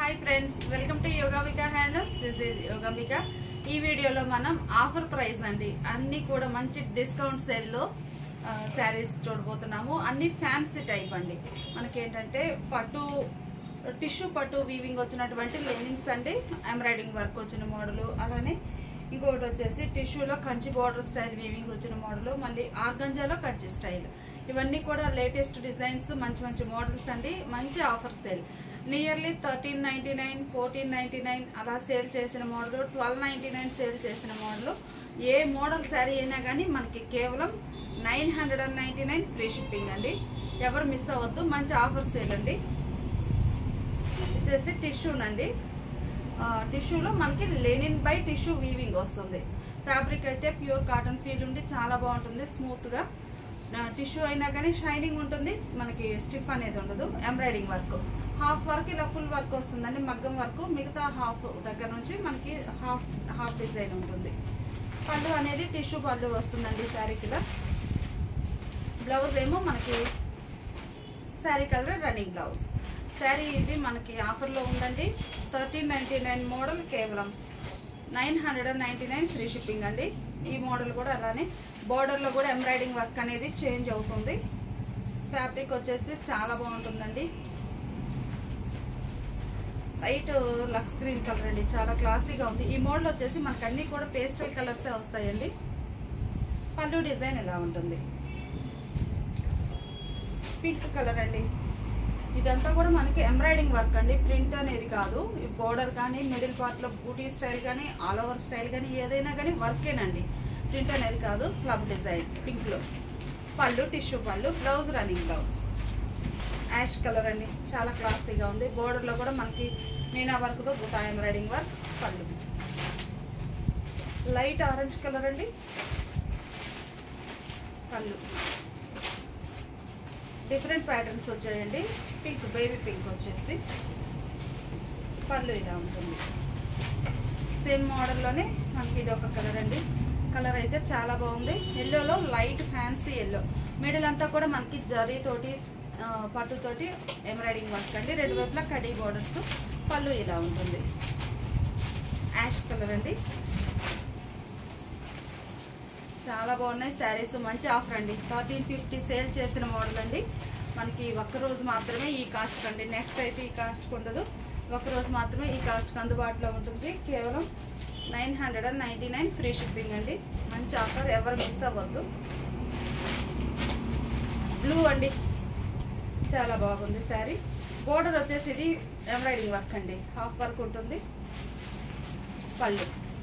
hi friends welcome to Yogamika handlooms this is Yogamika ఈ వీడియోలో మనం ఆఫర్ ప్రైస్ అండి అన్ని కూడా మంచి డిస్కౌంట్ సేల్లో శారీస్ చూడబోతున్నాము అన్ని ఫ్యాన్సీ టైప్ అండి మనకేంటంటే పట్టు టిష్యూ పట్టు వీవింగ్ వచ్చినటువంటి లెనింగ్స్ అండి ఎంబ్రాయిడింగ్ వర్క్ వచ్చిన మోడల్ అలానే ఇంకొకటి వచ్చేసి టిష్యూలో కంచి బార్డర్ స్టైల్ వీవింగ్ వచ్చిన మోడల్ మళ్ళీ ఆర్గంజాలో కంచి స్టైల్ ఇవన్నీ కూడా లేటెస్ట్ డిజైన్స్ మంచి మంచి మోడల్స్ అండి మంచి offer sale nearly thirteen ninety nine fourteen ninety nine అలా సేల్ చేసిన model twelve ninety nine sale చేసిన మోడల్ ఏ మోడల్ శారీ అయినా కానీ మనకి కేవలం nine hundred and ninety nine free shipping అండి ఎవరు మిస్ అవ్వద్దు మంచి ఆఫర్ సేల్ అండి వచ్చేసి టిష్యూనండి టిష్యూలో మనకి లెనిన్ బై టిష్యూ వీవింగ్ వస్తుంది ఫ్యాబ్రిక్ అయితే ప్యూర్ కాటన్ ఫీల్ ఉండి చాలా బాగుంటుంది స్మూత్గా టిష్యూ అయినా కానీ షైనింగ్ ఉంటుంది మనకి స్టిఫ్ అనేది ఉండదు ఎంబ్రాయిడింగ్ వర్క్ హాఫ్ వర్క్ ఇలా ఫుల్ వర్క్ వస్తుందండి మగ్గం వర్క్ మిగతా హాఫ్ దగ్గర నుంచి మనకి హాఫ్ హాఫ్ డిజైన్ ఉంటుంది పళ్ళు అనేది టిష్యూ పళ్ళు వస్తుందండి శారీకి ఇలా బ్లౌజ్ ఏమో మనకి sari colour running blouse sari ఇది మనకి ఆఫర్లో ఉందండి థర్టీన్ నైంటీ నైన్ మోడల్ కేవలం nine hundred and ninety nine free shipping అండి ఈ మోడల్ కూడా అలానే బార్డర్లో కూడా ఎంబ్రాయిడింగ్ వర్క్ అనేది చేంజ్ అవుతుంది ఫ్యాబ్రిక్ వచ్చేసి చాలా బాగుంటుందండి లైట్ లక్స్ గ్రీన్ కలర్ అండి చాలా క్లాసీగా ఉంది ఈ మోడల్ వచ్చేసి మనకు అన్ని కూడా పేస్టల్ కలర్సే వస్తాయండి పళ్ళు డిజైన్ ఇలా ఉంటుంది పింక్ కలర్ అండి ఇదంతా కూడా మనకి ఎంబ్రాయిడింగ్ వర్క్ అండి ప్రింట్ అనేది కాదు ఈ బోర్డర్ కానీ మిడిల్ పార్ట్లో బూటీ స్టైల్ కానీ ఆల్ ఓవర్ స్టైల్ కానీ ఏదైనా కానీ వర్కేనండి ప్రింట్ అనేది కాదు స్లబ్ డిజైన్ పింక్లో పళ్ళు టిష్యూ పళ్ళు blouse running blouse ash colour అండి చాలా క్లాసీగా ఉంది బోర్డర్లో కూడా మనకి మీనా వర్క్తో బుటా ఎంబ్రాయిడింగ్ వర్క్ పళ్ళు లైట్ ఆరెంజ్ కలర్ అండి పళ్ళు డిఫరెంట్ ప్యాటర్న్స్ వచ్చాయండి పింక్ బేబీ పింక్ వచ్చేసి పళ్ళు ఇలా ఉంటుంది సేమ్ మోడల్లోనే మనకి ఇది ఒక కలర్ అండి కలర్ అయితే చాలా బాగుంది ఎల్లోలో లైట్ ఫ్యాన్సీ ఎల్లో మిడిల్ అంతా కూడా మనకి జరీ తోటి పట్టుతోటి ఎంబ్రాయిడింగ్ వర్క్ అండి రెండు వైపులా కడీ బోర్డర్స్ పళ్ళు ఇలా ఉంటుంది యాష్ కలర్ అండి చాలా బాగున్నాయి శారీస్ మంచి ఆఫర్ అండి థర్టీన్ ఫిఫ్టీ సేల్ చేసిన మోడల్ అండి మనకి ఒక్క రోజు మాత్రమే ఈ కాస్ట్ అండి నెక్స్ట్ అయితే ఈ కాస్ట్కి ఉండదు ఒక రోజు మాత్రమే ఈ కాస్ట్కి అందుబాటులో ఉంటుంది కేవలం nine hundred and ninety nine free shipping అండి మంచి ఆఫర్ ఎవరు మిస్ అవ్వద్దు బ్లూ అండి చాలా బాగుంది శారీ బోర్డర్ వచ్చేసి ఇది ఎంబ్రాయిడింగ్ వర్క్ అండి హాఫ్ వర్క్ ఉంటుంది పళ్ళు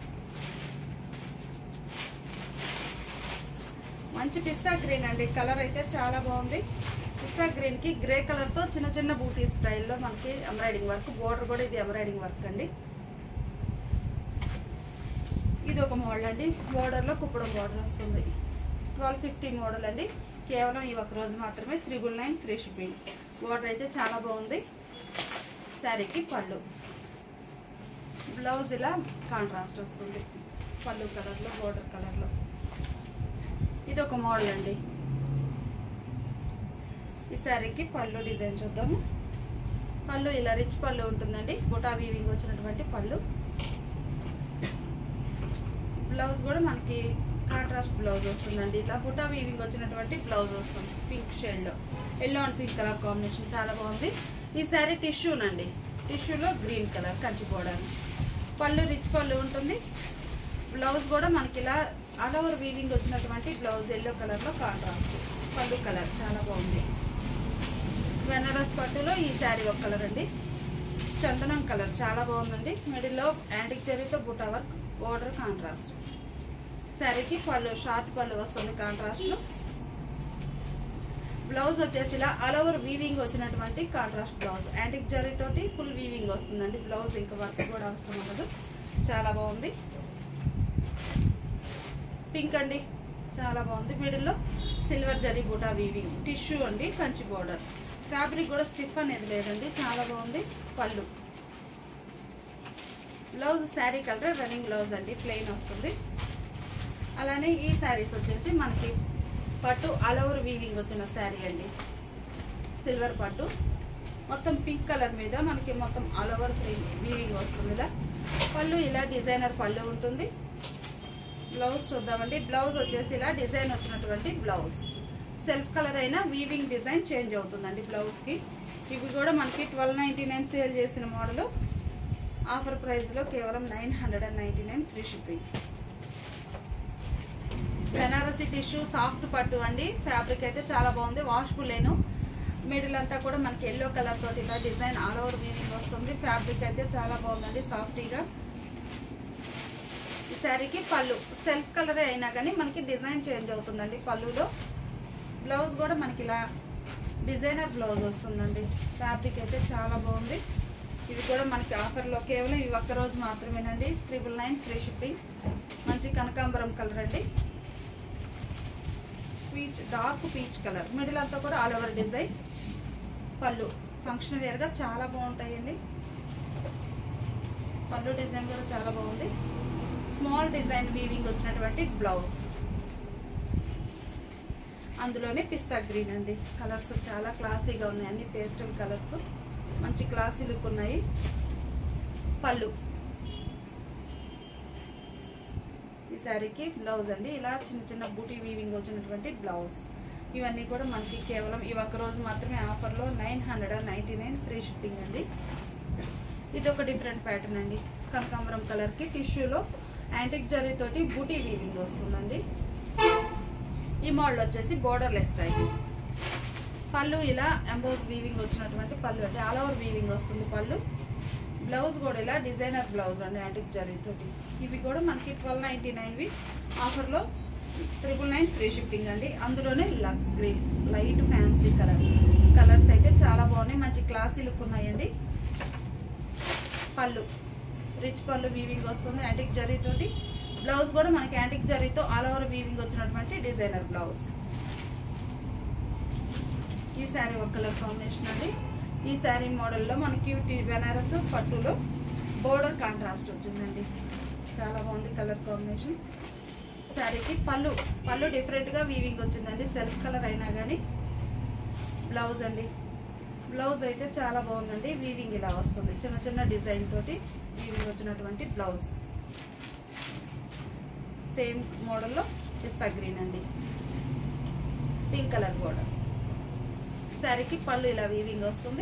మంచి పిస్తా గ్రీన్ అండి కలర్ అయితే చాలా బాగుంది పిస్తా గ్రీన్ కి గ్రే కలర్ తో చిన్న చిన్న బూటీ స్టైల్లో మనకి ఎంబ్రాయిడింగ్ వర్క్ బోర్డర్ కూడా ఇది ఎంబ్రాయిడింగ్ వర్క్ అండి ఇది ఒక మోడల్ అండి బోర్డర్ లో కుప్పడం బోర్డర్ వస్తుంది ట్వెల్వ్ ఫిఫ్టీ మోడల్ అండి కేవలం ఈ ఒక రోజు మాత్రమే triple nine free shipping border అయితే చాలా బాగుంది శారీకి పళ్ళు బ్లౌజ్ ఇలా కాంట్రాస్ట్ వస్తుంది పళ్ళు కలర్లో బోర్డర్ కలర్లో ఇది ఒక మోడల్ అండి ఈ శారీకి పళ్ళు డిజైన్ చూద్దాము పళ్ళు ఇలా రిచ్ పళ్ళు ఉంటుందండి బుటా వీవింగ్ వచ్చినటువంటి పళ్ళు బ్లౌజ్ కూడా మనకి కాంట్రాస్ట్ బ్లౌజ్ వస్తుందండి ఇట్లా బుటా వీవింగ్ వచ్చినటువంటి బ్లౌజ్ వస్తుంది పింక్ షేడ్లో yellow and pink colour combination చాలా బాగుంది ఈ శారీ టిష్యూనండి టిష్యూలో గ్రీన్ కలర్ కంచిపోవడానికి పళ్ళు రిచ్ పళ్ళు ఉంటుంది బ్లౌజ్ కూడా మనకి ఇలా ఆల్ ఓవర్ వీవింగ్ వచ్చినటువంటి బ్లౌజ్ ఎల్లో కలర్లో కాంట్రాస్ట్ పళ్ళు కలర్ చాలా బాగుంది బెనారస్ పట్టులో ఈ శారీ ఒక కలర్ అండి చందనం కలర్ చాలా బాగుందండి మిడిల్లో యాంటిక్ జరీతో బుటా వర్క్ బోర్డర్ కాంట్రాస్ట్ శారీకి పళ్ళు షార్ట్ పళ్ళు వస్తుంది కాంట్రాస్ట్లో బ్లౌజ్ వచ్చేసి ఇలా ఆల్ ఓవర్ వీవింగ్ వచ్చినటువంటి కాంట్రాస్ట్ బ్లౌజ్ యాంటిక్ జరీతోటి ఫుల్ వీవింగ్ వస్తుందండి బ్లౌజ్ ఇంకా వర్క్ కూడా అవసరం ఉండదు చాలా బాగుంది పింక్ అండి చాలా బాగుంది మిడిల్లో సిల్వర్ జరీ బూటా వీవింగ్ టిష్యూ అండి కంచి బోర్డర్ ఫ్యాబ్రిక్ కూడా స్టిఫ్ అనేది లేదండి చాలా బాగుంది పళ్ళు blouse sari colour running blouse అండి ప్లెయిన్ వస్తుంది అలానే ఈ శారీస్ వచ్చేసి మనకి పట్టు ఆల్ ఓవర్ వీవింగ్ వచ్చిన శారీ అండి సిల్వర్ పట్టు మొత్తం పింక్ కలర్ మీద మనకి మొత్తం ఆల్ ఓవర్ వీవింగ్ వస్తుంది ఇలా పళ్ళు ఇలా డిజైనర్ పళ్ళు ఉంటుంది బ్లౌజ్ చూద్దామండి బ్లౌజ్ వచ్చేసి ఇలా డిజైన్ వచ్చినటువంటి బ్లౌజ్ సెల్ఫ్ కలర్ అయినా వీవింగ్ డిజైన్ చేంజ్ అవుతుందండి బ్లౌజ్కి ఇవి కూడా మనకి ట్వెల్వ్ నైంటీ నైన్ సేల్ చేసిన మోడల్ ఆఫర్ ప్రైస్లో కేవలం nine hundred and ninety nine free shipping Banarasi tissue soft పట్టు అండి ఫ్యాబ్రిక్ అయితే చాలా బాగుంది వాష్బుల్ లేను మిడిల్ అంతా కూడా మనకి ఎల్లో కలర్ తోటి ఇలా డిజైన్ ఆల్ ఓవర్ వీవింగ్ వస్తుంది ఫ్యాబ్రిక్ అయితే చాలా బాగుందండి సాఫ్టీగా ఈ శారీకి పళ్ళు సెల్ఫ్ కలర్ అయినా కానీ మనకి డిజైన్ చేంజ్ అవుతుందండి పళ్ళులో బ్లౌజ్ కూడా మనకి ఇలా డిజైనర్ బ్లౌజ్ వస్తుందండి ఫ్యాబ్రిక్ అయితే చాలా బాగుంది ఇవి కూడా మనకి ఆఫర్లో కేవలం ఇవి ఒక్క రోజు మాత్రమేనండి ట్రిపుల్ నైన్ ఫ్రీ షిప్పింగ్ మంచి కనకాంబరం కలర్ అండి peach dark peach colour middle అంతా కూడా ఆల్ ఓవర్ డిజైన్ పళ్ళు ఫంక్షన్ వేర్గా చాలా బాగుంటాయండి పళ్ళు డిజైన్ కూడా చాలా బాగుంది స్మాల్ డిజైన్ వీవింగ్ వచ్చినటువంటి బ్లౌజ్ అందులోనే పిస్తా గ్రీన్ అండి కలర్స్ చాలా క్లాసీగా ఉన్నాయి అన్ని పేస్టల్ కలర్స్ మంచి క్లాసీ లుక్ ఉన్నాయి పళ్ళు ఈ శారీకి బ్లౌజ్ అండి ఇలా చిన్న చిన్న బూటీ వీవింగ్ వచ్చినటువంటి బ్లౌజ్ ఇవన్నీ కూడా మనకి కేవలం ఈ ఒక్క రోజు మాత్రమే ఆఫర్లో nine hundred and ninety nine free shipping అండి ఇది ఒక డిఫరెంట్ ప్యాటర్న్ అండి కనకాంబరం కలర్కి టిష్యూలో యాంటిక్ జరీతోటి బూటీ వీవింగ్ వస్తుందండి ఈ మోడల్ వచ్చేసి బోర్డర్లెస్ టైప్ పళ్ళు ఇలా ఎంబోజ్ వీవింగ్ వచ్చినటువంటి పళ్ళు అంటే ఆల్ ఓవర్ వీవింగ్ వస్తుంది పళ్ళు బ్లౌజ్ కూడా ఇలా డిజైనర్ బ్లౌజ్ అండి యాంటిక్ జరీతోటి ఇవి కూడా మనకి ట్వెల్వ్ నైంటీ నైన్వి ఆఫర్లో త్రిపుల్ నైన్ ఫ్రీ షిప్పింగ్ అండి అందులోనే లక్స్ green light fancy colour colours అయితే చాలా బాగున్నాయి మంచి క్లాసీ లుక్ ఉన్నాయండి పళ్ళు రిచ్ పళ్ళు వీవింగ్ వస్తుంది యాంటిక్ జరీతోటి బ్లౌజ్ కూడా మనకి యాంటిక్ జరీతో ఆల్ ఓవర్ వీవింగ్ వచ్చినటువంటి డిజైనర్ బ్లౌజ్ ఈ శారీ ఒక కలర్ కాంబినేషన్ అండి ఈ శారీ మోడల్లో మనకి టి- బెనారస్ పట్టులో బోర్డర్ కాంట్రాస్ట్ వచ్చిందండి చాలా బాగుంది కలర్ కాంబినేషన్ శారీకి పళ్ళు పళ్ళు డిఫరెంట్గా వీవింగ్ వచ్చిందండి సెల్ఫ్ కలర్ అయినా కానీ బ్లౌజ్ అండి బ్లౌజ్ అయితే చాలా బాగుందండి వీవింగ్ ఇలా వస్తుంది చిన్న చిన్న డిజైన్ తోటి వీవింగ్ వచ్చినటువంటి బ్లౌజ్ సేమ్ మోడల్లో పిస్తా గ్రీన్ అండి పింక్ కలర్ బోర్డర్ శారీకి పళ్ళు ఇలా వీవింగ్ వస్తుంది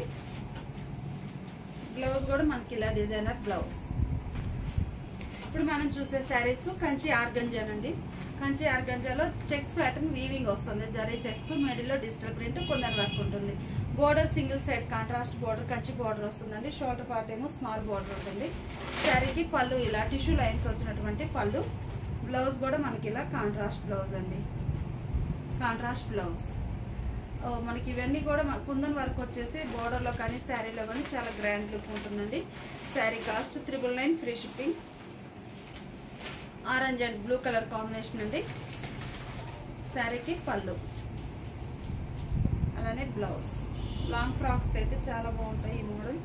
బ్లౌజ్ కూడా మనకి ఇలా డిజైనర్ బ్లౌజ్ ఇప్పుడు మనం చూసే శారీస్ కంచి ఆర్గంజానండి కంచి ఆర్గంజాలో చెక్స్ ప్యాటర్న్ వీవింగ్ వస్తుంది జరీ చెక్స్ మిడిల్లో డిజిటల్ ప్రింట్ కొందరు వర్క్ ఉంటుంది border single side contrast border Kanchi border వస్తుందండి షోల్డర్ పార్ట్ ఏమో స్మాల్ బోర్డర్ ఉంటుంది శారీకి పళ్ళు ఇలా టిష్యూ లైన్స్ వచ్చినటువంటి పళ్ళు బ్లౌజ్ కూడా మనకి ఇలా కాంట్రాస్ట్ బ్లౌజ్ అండి కాంట్రాస్ట్ బ్లౌజ్ ఓ, మనకి ఇవన్నీ కూడా మన కుందన్ వర్క్ వచ్చేసి బోర్డర్లో కానీ శారీలో కానీ చాలా గ్రాండ్ లుక్ ఉంటుందండి sari cost triple nine free shipping orange and blue colour combination అండి శారీకి పళ్ళు అలానే బ్లౌజ్ లాంగ్ ఫ్రాక్స్ అయితే చాలా బాగుంటాయి ఈ మోడల్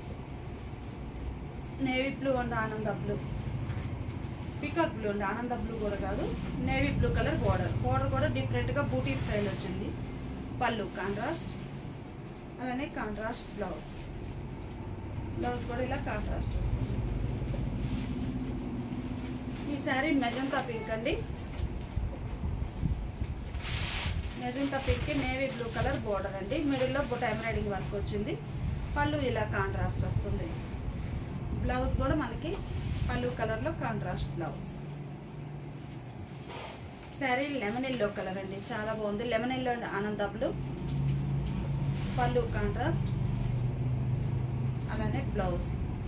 నేవీ బ్లూ అండ్ ఆనంద బ్లూ పికప్ బ్లూ అండి ఆనంద బ్లూ కూడా కాదు navy blue colour border border కూడా డిఫరెంట్గా బూటీ స్టైల్ వచ్చింది పళ్ళు కాంట్రాస్ట్ అలానే కాంట్రాస్ట్ బ్లౌజ్ బ్లౌజ్ కూడా ఇలా కాంట్రాస్ట్ వస్తుంది ఈ శారీ మెజంతా పింక్ అండి magenta pink navy blue colour border అండి మిడిల్లో బుట్ట ఎంబ్రాయిడింగ్ వర్క్ వచ్చింది పళ్ళు ఇలా కాంట్రాస్ట్ వస్తుంది బ్లౌజ్ కూడా మనకి పళ్ళు కలర్లో contrast blouse sari lemon yellow colour అండి చాలా బాగుంది లెమన్ ఎల్లో అండ్ ఆనంద బ్లూ పళ్ళు కాంట్రాస్ట్ అలానే బ్లౌజ్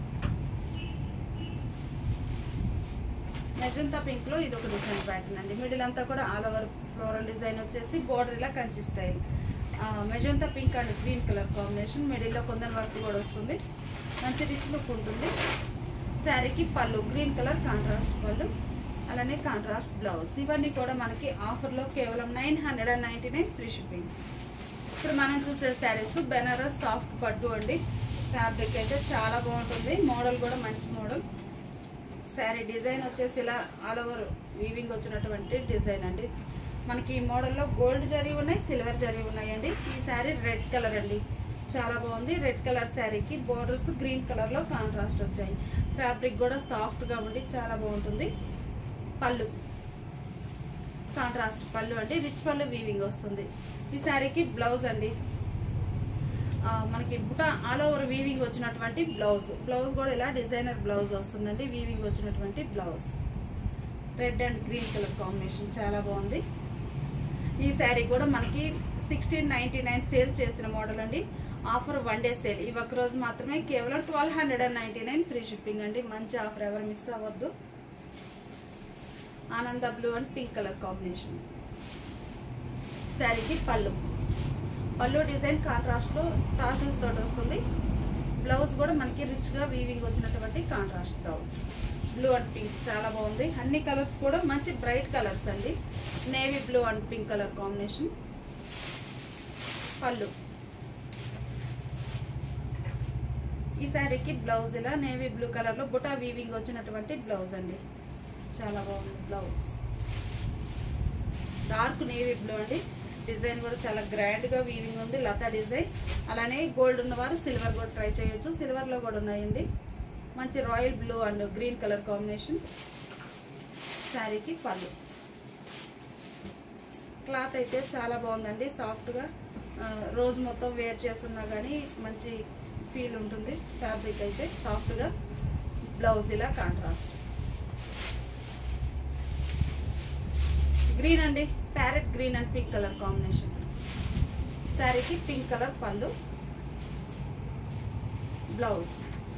మెజంతా పింక్ లో ఇది ఒక డిఫరెంట్ ప్యాటర్న్ అండి మిడిల్ అంతా కూడా ఆల్ ఓవర్ ఫ్లోరల్ డిజైన్ వచ్చేసి బోర్డర్ ఇలా Kanchi style magenta pink and green colour combination మిడిల్లో కొందరు వర్క్ కూడా వస్తుంది మంచి రిచ్ లుక్ ఉంటుంది శారీకి పళ్ళు గ్రీన్ కలర్ కాంట్రాస్ట్ పళ్ళు అలానే కాంట్రాస్ట్ బ్లౌజ్ ఇవన్నీ కూడా మనకి ఆఫర్లో కేవలం nine hundred and ninety nine free shipping ఇప్పుడు మనం చూసే శారీస్ బెనారస్ సాఫ్ట్ పట్టు అండి ఫ్యాబ్రిక్ అయితే చాలా బాగుంటుంది మోడల్ కూడా మంచి మోడల్ శారీ డిజైన్ వచ్చేసి ఇలా ఆల్ ఓవర్ వీవింగ్ వచ్చినటువంటి డిజైన్ అండి మనకి ఈ మోడల్లో గోల్డ్ జరీ ఉన్నాయి సిల్వర్ జరీ ఉన్నాయండి ఈ శారీ రెడ్ కలర్ అండి చాలా బాగుంది రెడ్ కలర్ శారీకి బోర్డర్స్ గ్రీన్ కలర్లో కాంట్రాస్ట్ వచ్చాయి ఫ్యాబ్రిక్ కూడా సాఫ్ట్గా ఉండి చాలా బాగుంటుంది పళ్ళు కాంట్రాస్ట్ పళ్ళు అండి రిచ్ పళ్ళు వీవింగ్ వస్తుంది ఈ శారీకి బ్లౌజ్ అండి ఆ, మనకి బుట ఆల్ ఓవర్ వీవింగ్ వచ్చినటువంటి బ్లౌజ్ బ్లౌజ్ కూడా ఇలా డిజైనర్ బ్లౌజ్ వస్తుందండి వీవింగ్ వచ్చినటువంటి blouse red and green colour combination చాలా బాగుంది ఈ శారీ కూడా మనకి సిక్స్టీన్ నైన్టీ నైన్ సేల్ చేసిన మోడల్ అండి ఆఫర్ వన్ డే సేల్ ఈ ఒక్క రోజు మాత్రమే కేవలం twelve hundred and ninety nine free shipping అండి మంచి ఆఫర్ ఎవరు మిస్ అవ్వద్దు ఆనంద blue and pink colour combination శారీకి పళ్ళు పళ్ళు డిజైన్ కాంట్రాస్ట్ లో టాసెస్ తోటి వస్తుంది బ్లౌజ్ కూడా మనకి రిచ్ గా వీవింగ్ వచ్చినటువంటి contrast blouse blue and pink చాలా బాగుంది అన్ని కలర్స్ కూడా మంచి బ్రైట్ కలర్స్ అండి navy blue and pink colour combination పళ్ళు ఈ శారీకి బ్లౌజ్ ఇలా నేవీ బ్లూ కలర్ లో బుటా వీవింగ్ వచ్చినటువంటి బ్లౌజ్ అండి చాలా బాగుంది బ్లౌజ్ డార్క్ నేవీ బ్లూ అండి డిజైన్ కూడా చాలా గ్రాండ్ గా వీవింగ్ ఉంది లతా డిజైన్ అలానే గోల్డ్ ఉన్నవారు సిల్వర్ కూడా ట్రై చేయొచ్చు సిల్వర్ లో కూడా ఉన్నాయండి మంచి royal blue and green colour combination శారీకి పళ్ళు క్లాత్ అయితే చాలా బాగుందండి సాఫ్ట్గా రోజు మొత్తం వేర్ చేస్తున్నా కానీ మంచి ఫీల్ ఉంటుంది ఫ్యాబ్రిక్ అయితే సాఫ్ట్గా బ్లౌజ్ ఇలా కాంట్రాస్ట్ గ్రీన్ అండి parrot green and pink colour combination శారీకి పింక్ కలర్ పళ్ళు బ్లౌజ్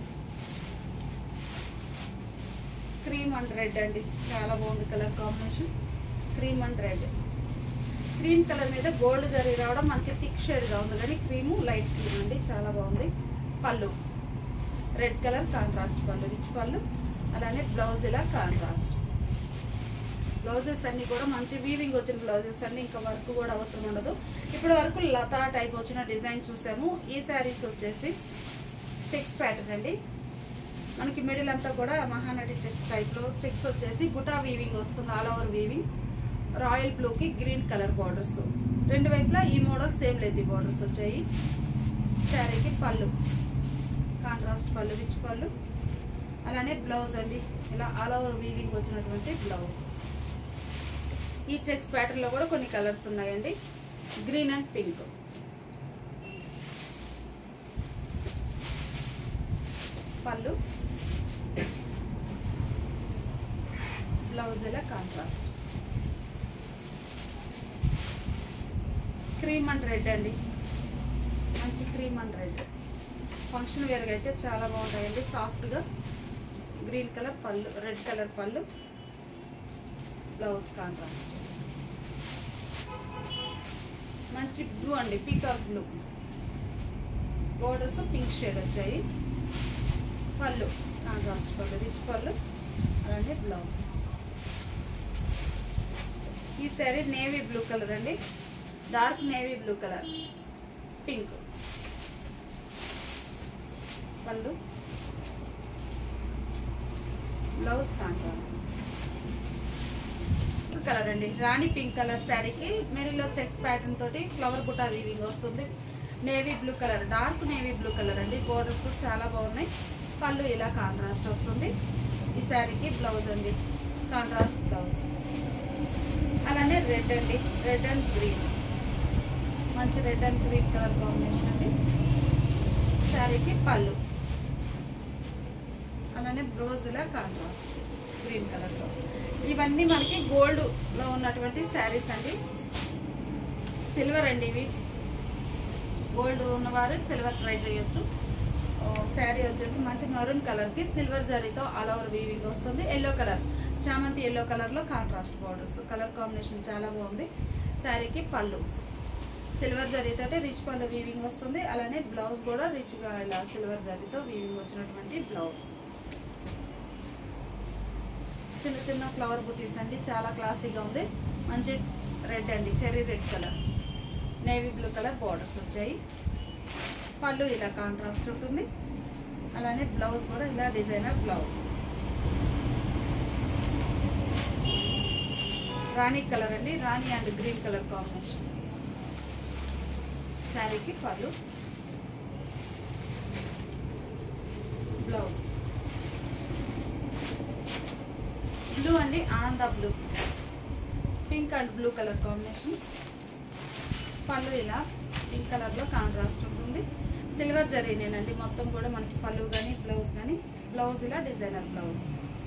క్రీమ్ అండ్ రెడ్ అండి చాలా బాగుంది colour combination cream and red cream colour మీద గోల్డ్ జరీ రావడం మనకి థిక్ షేడ్గా ఉంది కానీ క్రీము లైట్ క్రీమ్ అండి చాలా బాగుంది పళ్ళు రెడ్ కలర్ కాంట్రాస్ట్ పళ్ళు రిచ్ పళ్ళు అలానే బ్లౌజ్ ఇలా కాంట్రాస్ట్ బ్లౌజెస్ అన్ని కూడా మంచి వీవింగ్ వచ్చిన బ్లౌజెస్ అన్ని ఇంకా వర్క్ కూడా అవసరం ఉండదు ఇప్పటి వరకు లతా టైప్ వచ్చిన డిజైన్ చూసాము ఈ శారీస్ వచ్చేసి చెక్స్ ప్యాటర్న్ అండి మనకి మిడిల్ అంతా కూడా మహానటి చెక్స్ టైప్లో చెక్స్ వచ్చేసి బుటా వీవింగ్ వస్తుంది ఆల్ ఓవర్ వీవింగ్ రాయల్ బ్లూకి గ్రీన్ కలర్ బార్డర్స్ రెండు వైపులా ఈ మోడల్ సేమ్ లేదు బార్డర్స్ వచ్చాయి శారీకి పళ్ళు కాంట్రాస్ట్ పళ్ళు రిచ్ పళ్ళు అలానే బ్లౌజ్ అండి ఇలా ఆల్ ఓవర్ వీవింగ్ వచ్చినటువంటి బ్లౌజ్ ఈ చెక్స్ ప్యాటర్న్ లో కూడా కొన్ని కలర్స్ ఉన్నాయండి గ్రీన్ అండ్ పింక్ పళ్ళు బ్లౌజ్ ఇలా కాంట్రాస్ట్ క్రీమ్ అండ్ రెడ్ అండి మంచి క్రీమ్ అండ్ రెడ్ ఫంక్షన్ వేర్గా అయితే చాలా బాగుంటాయండి సాఫ్ట్గా గ్రీన్ కలర్ పళ్ళు రెడ్ కలర్ పళ్ళు బ్లౌజ్ కాంట్రాస్ట్ మంచి బ్లూ అండి peacock blue borders pink shade వచ్చాయి పళ్ళు కాంట్రాస్ట్ పళ్ళు రిచ్ పళ్ళు అలాగే బ్లౌజ్ ఈ శారీ నేవీ బ్లూ కలర్ అండి dark navy blue colour pink పళ్ళు బ్లౌజ్ కాంట్రాస్ట్ కలర్ అండి రాణి పింక్ కలర్ శారీకి మిడిల్లో చెక్స్ ప్యాటర్న్ తోటి ఫ్లవర్ బుటా వీవింగ్ వస్తుంది navy blue colour dark navy blue colour అండి బోర్డర్స్ చాలా బాగున్నాయి పళ్ళు ఇలా కాంట్రాస్ట్ వస్తుంది ఈ శారీకి బ్లౌజ్ అండి కాంట్రాస్ట్ బ్లౌజ్ అలానే రెడ్ అండి రెడ్ అండ్ గ్రీన్ మంచి red and green colour combination అండి శారీకి పళ్ళు అలానే బ్లౌజ్ ఇలా కాంట్రాస్ట్ గ్రీన్ కలర్లో ఇవన్నీ మనకి గోల్డ్లో ఉన్నటువంటి శారీస్ అండి సిల్వర్ అండి ఇవి గోల్డ్ ఉన్నవారు సిల్వర్ ట్రై చేయొచ్చు శారీ వచ్చేసి మంచి మెరూన్ కలర్కి సిల్వర్ జరీతో ఆల్ ఓవర్ వీవింగ్ వస్తుంది ఎల్లో కలర్ చామంతి ఎల్లో కలర్లో కాంట్రాస్ట్ బార్డర్స్ కలర్ కాంబినేషన్ చాలా బాగుంది శారీకి పళ్ళు సిల్వర్ జరీతోటి రిచ్ పళ్ళు వీవింగ్ వస్తుంది అలానే బ్లౌజ్ కూడా రిచ్గా ఇలా సిల్వర్ జరీతో వీవింగ్ వచ్చినటువంటి బ్లౌజ్ చిన్న చిన్న ఫ్లవర్ బుటీస్ అండి చాలా క్లాసీగా ఉంది మంచి రెడ్ అండి cherry red colour navy blue colour borders వచ్చాయి పళ్ళు ఇలా కాంట్రాస్ట్ ఉంటుంది అలానే బ్లౌజ్ కూడా ఇలా డిజైనర్ బ్లౌజ్ రాణి కలర్ అండి రాణి అండ్ గ్రీన్ కలర్ కాంబినేషన్ శారీకి పళ్ళు బ్లౌజ్ బ్లూ అండి ఆనంద blue pink and blue colour combination పళ్ళు ఇలా పింక్ కలర్లో కాంట్రాస్ట్ ఉంటుంది సిల్వర్ జరీనేనండి మొత్తం కూడా మనకి పళ్ళు కానీ బ్లౌజ్ కానీ బ్లౌజ్ ఇలా డిజైనర్ బ్లౌజ్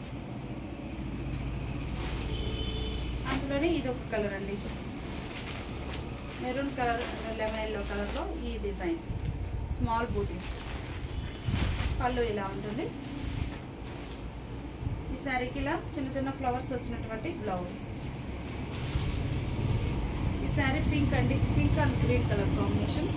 అందులోనే ఇది ఒక కలర్ అండి మెరూన్ కలర్ లెమన్ ఎల్లో కలర్లో ఈ డిజైన్ స్మాల్ బూటీస్ పళ్ళు ఇలా ఉంటుంది ఈ శారీకి ఇలా చిన్న చిన్న ఫ్లవర్స్ వచ్చినటువంటి బ్లౌజ్ ఈ శారీ పింక్ అండి pink and green colour combination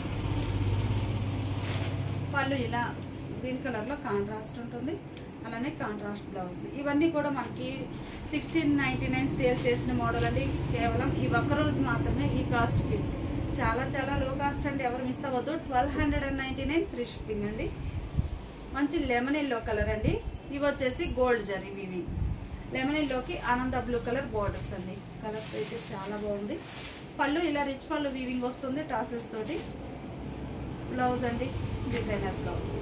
పళ్ళు ఇలా గ్రీన్ కలర్లో కాంట్రాస్ట్ ఉంటుంది అలానే కాంట్రాస్ట్ బ్లౌజ్ ఇవన్నీ కూడా మనకి సిక్స్టీన్ నైంటీ నైన్ సేల్ చేసిన మోడల్ అండి కేవలం ఈ ఒక్క రోజు మాత్రమే ఈ కాస్ట్కి చాలా చాలా లో కాస్ట్ అండి ఎవరు మిస్ అవ్వద్దు twelve hundred and ninety nine free shipping అండి మంచి లెమన్ ఎల్లో కలర్ అండి ఇవి వచ్చేసి గోల్డ్ జరీ ఇవి లెమన్ ఎల్లోకి ఆనంద బ్లూ కలర్ బోర్డర్స్ అండి కలర్ అయితే చాలా బాగుంది పళ్ళు ఇలా రిచ్ పళ్ళు వీవింగ్ వస్తుంది టాసెస్ తోటి బ్లౌజ్ అండి డిజైనర్ బ్లౌజ్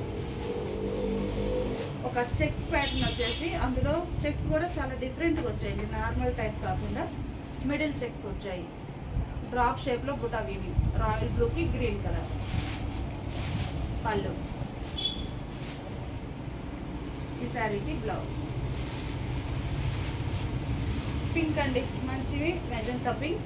ఒక చెక్స్ ప్యాటర్న్ వచ్చేసి అందులో చెక్స్ కూడా చాలా డిఫరెంట్గా వచ్చాయండి నార్మల్ టైప్ కాకుండా మిడిల్ చెక్స్ వచ్చాయి డ్రాప్ షేప్లో బుటా వీవింగ్ రాయల్ బ్లూకి గ్రీన్ కలర్ పళ్ళు ఈ శారీకి బ్లౌజ్ పింక్ అండి మంచివి magenta pink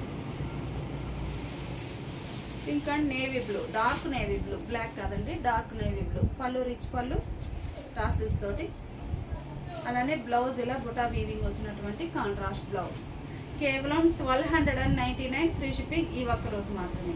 pink and navy blue dark navy blue black కాదండి డార్క్ నేవీ బ్లూ పళ్ళు రిచ్ పళ్ళు టాసిస్ తోటి అలానే బ్లౌజ్ ఇలా బుటా వీవింగ్ వచ్చినటువంటి కాంట్రాస్ట్ బ్లౌజ్ కేవలం twelve hundred and ninety nine free shipping ఈ ఒక్క రోజు మాత్రమే